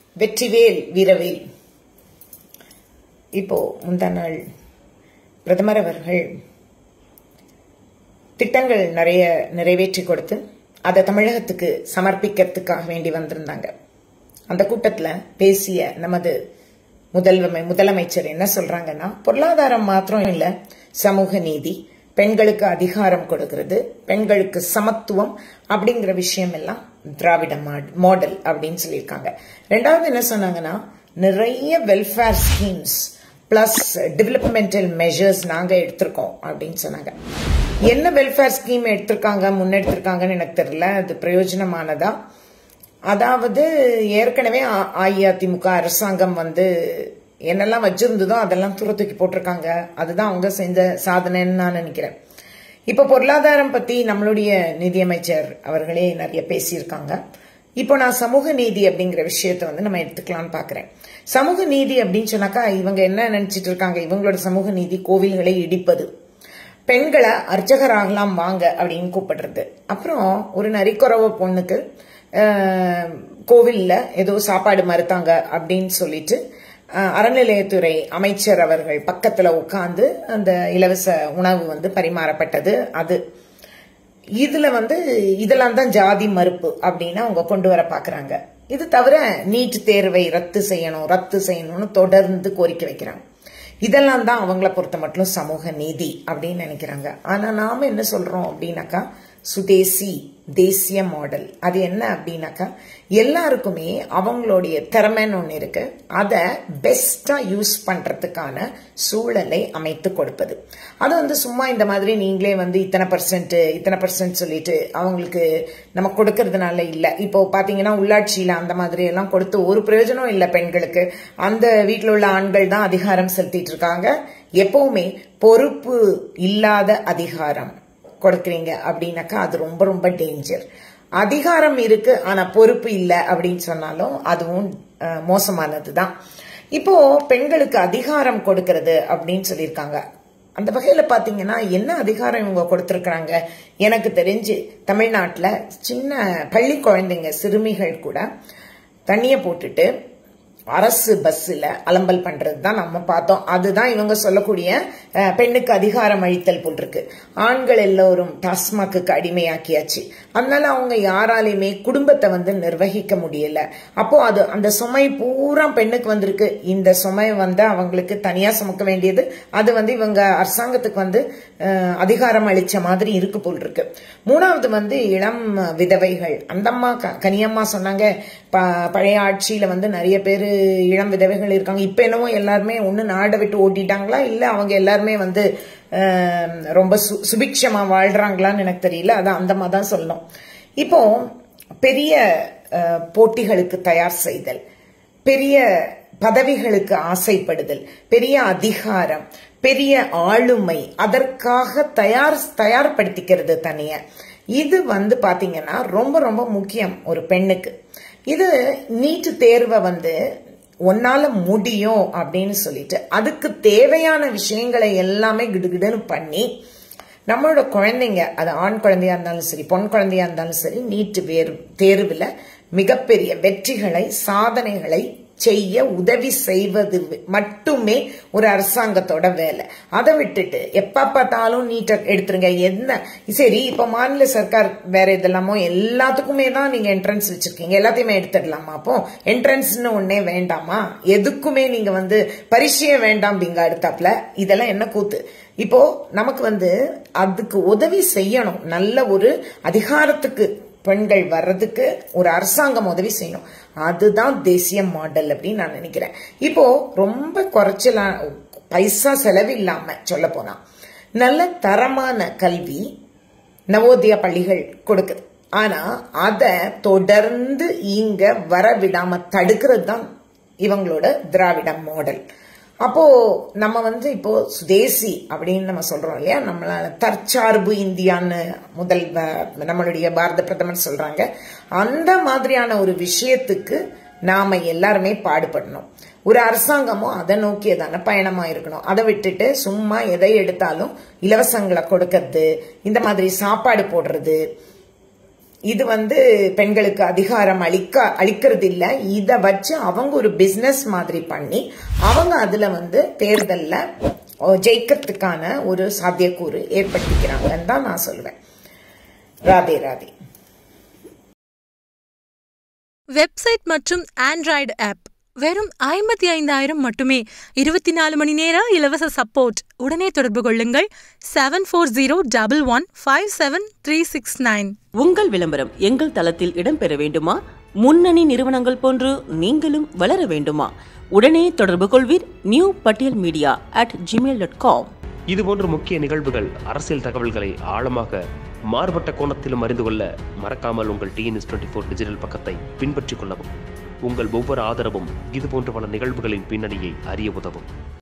வெற்றிவேல் வீரவேல் இப்போ முந்தா நாள் பிரதமர் அவர்கள் திட்டங்கள் நிறைய நிறைவேற்றி கொடுத்து அதை தமிழகத்துக்கு சமர்ப்பிக்கிறதுக்காக வேண்டி வந்திருந்தாங்க அந்த கூட்டத்தில் பேசிய நமது முதல்வமை முதலமைச்சர் என்ன சொல்றாங்கன்னா பொருளாதாரம் மாத்திரம் இல்ல சமூக நீதி பெண்களுக்கு அதிகாரம் கொடுக்கிறது பெண்களுக்கு சமத்துவம் அப்படிங்கிற விஷயம் எல்லாம் திராவிட மாடல் அப்படின்னு சொல்லியிருக்காங்க ரெண்டாவது என்ன சொன்னாங்கன்னா நிறைய welfare schemes plus developmental measures நாங்க எடுத்திருக்கோம் அப்படின்னு சொன்னாங்க என்ன வெல்ஃபேர் ஸ்கீம் எடுத்திருக்காங்க முன்னெடுத்திருக்காங்கன்னு எனக்கு தெரியல அது பிரயோஜனமானதா அதாவது ஏற்கனவே அஇஅதிமுக அரசாங்கம் வந்து என்னெல்லாம் வச்சிருந்ததோ அதெல்லாம் தூர தூக்கி போட்டிருக்காங்க அதுதான் அவங்க செஞ்ச சாதனைன்னு நான் நினைக்கிறேன் இப்ப பொருளாதாரம் பத்தி நம்மளுடைய நிதியமைச்சர் அவர்களே நிறைய பேசியிருக்காங்க இப்போ நான் சமூக நீதி அப்படிங்கிற விஷயத்த வந்து நம்ம எடுத்துக்கலாம்னு பாக்குறேன் சமூக நீதி அப்படின்னு சொன்னாக்கா இவங்க என்ன நினைச்சிட்டு இருக்காங்க இவங்களோட சமூக நீதி கோவில்களை இடிப்பது பெண்களை அர்ச்சகராகலாம் வாங்க அப்படின்னு கூப்பிடுறது அப்புறம் ஒரு நரிக்குறவ பொண்ணுக்கு கோவில்ல ஏதோ சாப்பாடு மறுத்தாங்க அப்படின்னு சொல்லிட்டு அறநிலையத்துறை அமைச்சர் அவர்கள் பக்கத்துல உட்கார்ந்து அந்த இலவச உணவு வந்து பரிமாறப்பட்டது அது இதுல வந்து இதெல்லாம் தான் ஜாதி மறுப்பு அப்படின்னு அவங்க கொண்டு வர பாக்குறாங்க இது தவிர நீட் தேர்வை ரத்து செய்யணும் ரத்து செய்யணும்னு தொடர்ந்து கோரிக்கை வைக்கிறாங்க இதெல்லாம் தான் அவங்கள பொறுத்த மட்டும் சமூக நீதி அப்படின்னு நினைக்கிறாங்க ஆனா நாம என்ன சொல்றோம் அப்படின்னாக்கா சுதேசி தேசிய மாடல் அது என்ன அப்படின்னாக்கா எல்லாருக்குமே அவங்களுடைய திறமைன்னு ஒன்று இருக்கு அதை பெஸ்டா யூஸ் பண்றதுக்கான சூழலை அமைத்து கொடுப்பது அது வந்து சும்மா இந்த மாதிரி நீங்களே வந்து இத்தனை பர்சன்ட் இத்தனை பர்சன்ட் சொல்லிட்டு அவங்களுக்கு நம்ம கொடுக்கறதுனால இல்லை இப்போ பாத்தீங்கன்னா உள்ளாட்சியில அந்த மாதிரி எல்லாம் கொடுத்து ஒரு பிரயோஜனம் இல்லை பெண்களுக்கு அந்த வீட்டில் உள்ள ஆண்கள் தான் அதிகாரம் செலுத்திட்டு இருக்காங்க எப்பவுமே பொறுப்பு இல்லாத அதிகாரம் கொடுக்குறீங்க அப்படின்னாக்கா அது ரொம்ப ரொம்ப டேஞ்சர் அதிகாரம் இருக்கு ஆனா பொறுப்பு இல்லை அப்படின்னு சொன்னாலும் அதுவும் மோசமானது தான் இப்போ பெண்களுக்கு அதிகாரம் கொடுக்கறது அப்படின்னு சொல்லியிருக்காங்க அந்த வகையில பாத்தீங்கன்னா என்ன அதிகாரம் இவங்க கொடுத்திருக்கிறாங்க எனக்கு தெரிஞ்சு தமிழ்நாட்டில் சின்ன பள்ளி குழந்தைங்க சிறுமிகள் கூட தண்ணிய போட்டுட்டு அரசு பஸ்ஸில் அலம்பல் பண்றது தான் நம்ம பார்த்தோம் அதுதான் இவங்க சொல்லக்கூடிய பெண்ணுக்கு அதிகாரம் அளித்தல் போல் இருக்கு ஆண்கள் எல்லோரும் டாஸ்மாக்கு அடிமையாக்கியாச்சு அதனால அவங்க யாராலையுமே குடும்பத்தை வந்து நிர்வகிக்க முடியல அப்போ அது அந்த சுமை பூரா பெண்ணுக்கு வந்திருக்கு இந்த சுமை வந்து அவங்களுக்கு தனியா சுமக்க வேண்டியது அது வந்து இவங்க அரசாங்கத்துக்கு வந்து அதிகாரம் அளிச்ச மாதிரி இருக்கு போல் இருக்கு மூணாவது வந்து இளம் விதவைகள் அந்த அம்மா கனியம்மா சொன்னாங்க பழைய ஆட்சியில வந்து நிறைய பேர் இளம் விதவைகள் இருக்காங்க இப்ப என்னவோ எல்லாருமே ஒண்ணு நாடை விட்டு ஓட்டிட்டாங்களா இல்ல அவங்க எல்லாருமே வந்து ரொம்ப சுபிக்ஷமா வாழ்றாங்களான்னு எனக்கு தெரியல அதான் அந்த மாதிரி தான் சொல்லணும் இப்போ பெரிய போட்டிகளுக்கு தயார் செய்தல் பெரிய பதவிகளுக்கு ஆசைப்படுதல் பெரிய அதிகாரம் பெரிய ஆளுமை அதற்காக தயார் தயார்படுத்திக்கிறது தனிய இது வந்து பாத்தீங்கன்னா ரொம்ப ரொம்ப முக்கியம் ஒரு பெண்ணுக்கு இது நீட்டு தேர்வை வந்து உன்னால முடியும் அப்படின்னு சொல்லிட்டு அதுக்கு தேவையான விஷயங்களை எல்லாமே கிடுகிடுன்னு பண்ணி நம்மளோட குழந்தைங்க அது ஆண் குழந்தையா இருந்தாலும் சரி பொன் குழந்தையா இருந்தாலும் சரி நீட்டு வேறு தேர்வுல மிகப்பெரிய வெற்றிகளை சாதனைகளை செய்ய உதவி செய்வது மட்டுமே ஒரு அரசாங்கத்தோட வேலை அதை விட்டுட்டு எப்ப பார்த்தாலும் நீட்டை எடுத்துருங்க என்ன சரி இப்ப மாநில சர்க்கார் வேற இதெல்லாமோ எல்லாத்துக்குமே தான் நீங்க என்ட்ரன்ஸ் வச்சிருக்கீங்க எல்லாத்தையுமே எடுத்துடலாமா அப்போ என்ட்ரன்ஸ்னு ஒன்னே வேண்டாமா எதுக்குமே நீங்க வந்து பரிசைய வேண்டாம் பிங்க அடுத்தாப்புல இதெல்லாம் என்ன கூத்து இப்போ நமக்கு வந்து அதுக்கு உதவி செய்யணும் நல்ல ஒரு அதிகாரத்துக்கு பெண்கள் வர்றதுக்கு ஒரு அரசாங்கம் உதவி செய்யணும் அதுதான் தேசிய மாடல் அப்படின்னு நான் நினைக்கிறேன் இப்போ ரொம்ப குறைச்சலா பைசா செலவு இல்லாம சொல்ல போனா நல்ல தரமான கல்வி நவோதயா பள்ளிகள் கொடுக்குது ஆனா அத தொடர்ந்து இங்க வர விடாம தடுக்கிறது தான் இவங்களோட திராவிட மாடல் அப்போ நம்ம வந்து இப்போ சுதேசி அப்படின்னு நம்ம சொல்றோம் இல்லையா நம்மளால தற்சார்பு இந்தியான்னு முதல் நம்மளுடைய பாரத பிரதமர் சொல்றாங்க அந்த மாதிரியான ஒரு விஷயத்துக்கு நாம எல்லாருமே பாடுபடணும் ஒரு அரசாங்கமும் அதை நோக்கியதான பயணமா இருக்கணும் அதை விட்டுட்டு சும்மா எதை எடுத்தாலும் இலவசங்களை கொடுக்கறது இந்த மாதிரி சாப்பாடு போடுறது இது வந்து பெண்களுக்கு அதிகாரம் அளிக்க அளிக்கிறது இல்ல இத வச்சு அவங்க ஒரு பிசினஸ் மாதிரி பண்ணி அவங்க அதுல வந்து தேர்தல்ல ஜெயிக்கிறதுக்கான ஒரு சாத்தியக்கூறு ஏற்படுத்திக்கிறாங்கன்னு தான் நான் சொல்லுவேன் ராதே ராதே வெப்சைட் மற்றும் ஆண்ட்ராய்டு ஆப் வெறும் ஐம்பத்தி ஐந்தாயிரம் மட்டுமே இருபத்தி நாலு மணி நேர இலவச சப்போர்ட் உடனே தொடர்பு கொள்ளுங்கள் seven four zero double one five seven three six nine உங்கள் விளம்பரம் எங்கள் தளத்தில் இடம்பெற வேண்டுமா முன்னணி நிறுவனங்கள் போன்று நீங்களும் வளர வேண்டுமா உடனே தொடர்பு கொள்வீர் நியூ பட்டியல் media at Gmail dot com இதுபோன்ற முக்கிய நிகழ்வுகள் அரசியல் தகவல்களை ஆழமாக மாறுபட்ட கோணத்திலும் அறிந்து கொள்ள மறக்காமல் உங்கள் டிஎன்எஸ் டுவெண்ட்டி ஃபோர் டிஜிட்டல் பக்கத்தை பின்பற்றிக் கொள்ளவும் உங்கள் ஒவ்வொரு ஆதரவும் இதுபோன்ற பல நிகழ்வுகளின் பின்னணியை அறிய உதவும்